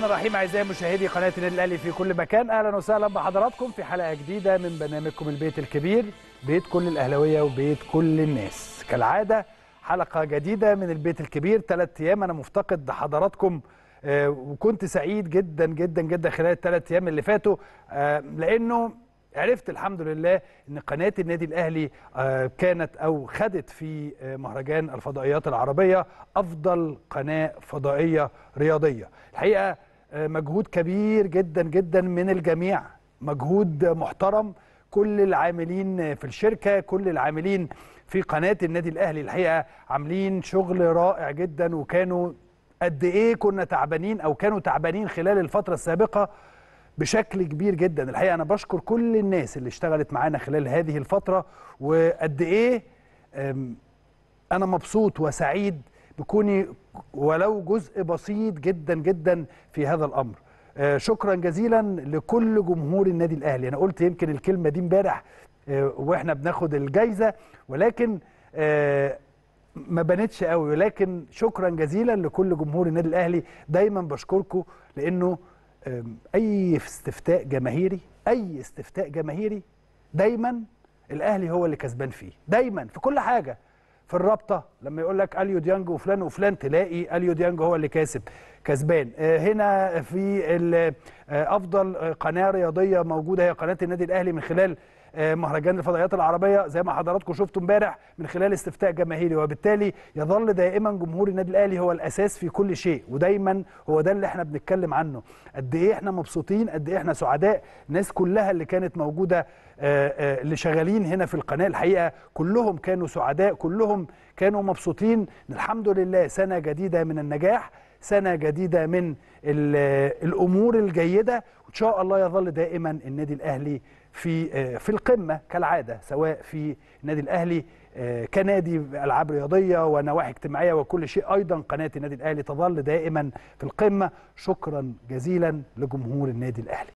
الرحمن الرحيم اعزائي مشاهدي قناه النادي الاهلي في كل مكان اهلا وسهلا بحضراتكم في حلقه جديده من برنامجكم البيت الكبير بيت كل الاهلاويه وبيت كل الناس كالعاده حلقه جديده من البيت الكبير ثلاث ايام انا مفتقد حضراتكم آه، وكنت سعيد جدا جدا جدا خلال الثلاث ايام اللي فاتوا آه، لانه عرفت الحمد لله ان قناه النادي الاهلي آه، كانت او خدت في آه، مهرجان الفضائيات العربيه افضل قناه فضائيه رياضيه الحقيقه آه، مجهود كبير جدا جدا من الجميع مجهود محترم كل العاملين في الشركه كل العاملين في قناه النادي الاهلي الحقيقه عاملين شغل رائع جدا وكانوا قد ايه كنا تعبانين او كانوا تعبانين خلال الفتره السابقه بشكل كبير جدا الحقيقه انا بشكر كل الناس اللي اشتغلت معانا خلال هذه الفتره وقد ايه أم، انا مبسوط وسعيد بكوني ولو جزء بسيط جدا جدا في هذا الامر آه، شكرا جزيلا لكل جمهور النادي الاهلي انا قلت يمكن الكلمه دي امبارح آه، واحنا بناخد الجايزه ولكن آه، ما بانتش قوي ولكن شكرا جزيلا لكل جمهور النادي الاهلي دايما بشكركم لانه آم، اي استفتاء جماهيري اي استفتاء جماهيري دايما الاهلي هو اللي كسبان فيه دايما في كل حاجه في الرابطه لما يقول لك اليو ديانج وفلان وفلان تلاقي اليو ديانج هو اللي كاسب كسبان آه، هنا في ال- آه، افضل آه، قناه رياضيه موجوده هي قناه النادي الاهلي من خلال آه، مهرجان الفضائيات العربيه زي ما حضراتكم شفتوا امبارح من خلال استفتاء جماهيري وبالتالي يظل دائما جمهور النادي الاهلي هو الاساس في كل شيء ودايما هو ده اللي احنا بنتكلم عنه قد ايه احنا مبسوطين قد ايه احنا سعداء الناس كلها اللي كانت موجوده آه، آه، اللي شغالين هنا في القناه الحقيقه كلهم كانوا سعداء كلهم كانوا مبسوطين إن الحمد لله سنه جديده من النجاح سنه جديده من ال- الامور الجيده وان شاء الله يظل دائما النادي الاهلي في آه، في القمه كالعاده سواء في النادي الاهلي آه، كنادي العاب رياضيه ونواحي اجتماعيه وكل شيء ايضا قناه النادي الاهلي تظل دائما في القمه شكرا جزيلا لجمهور النادي الاهلي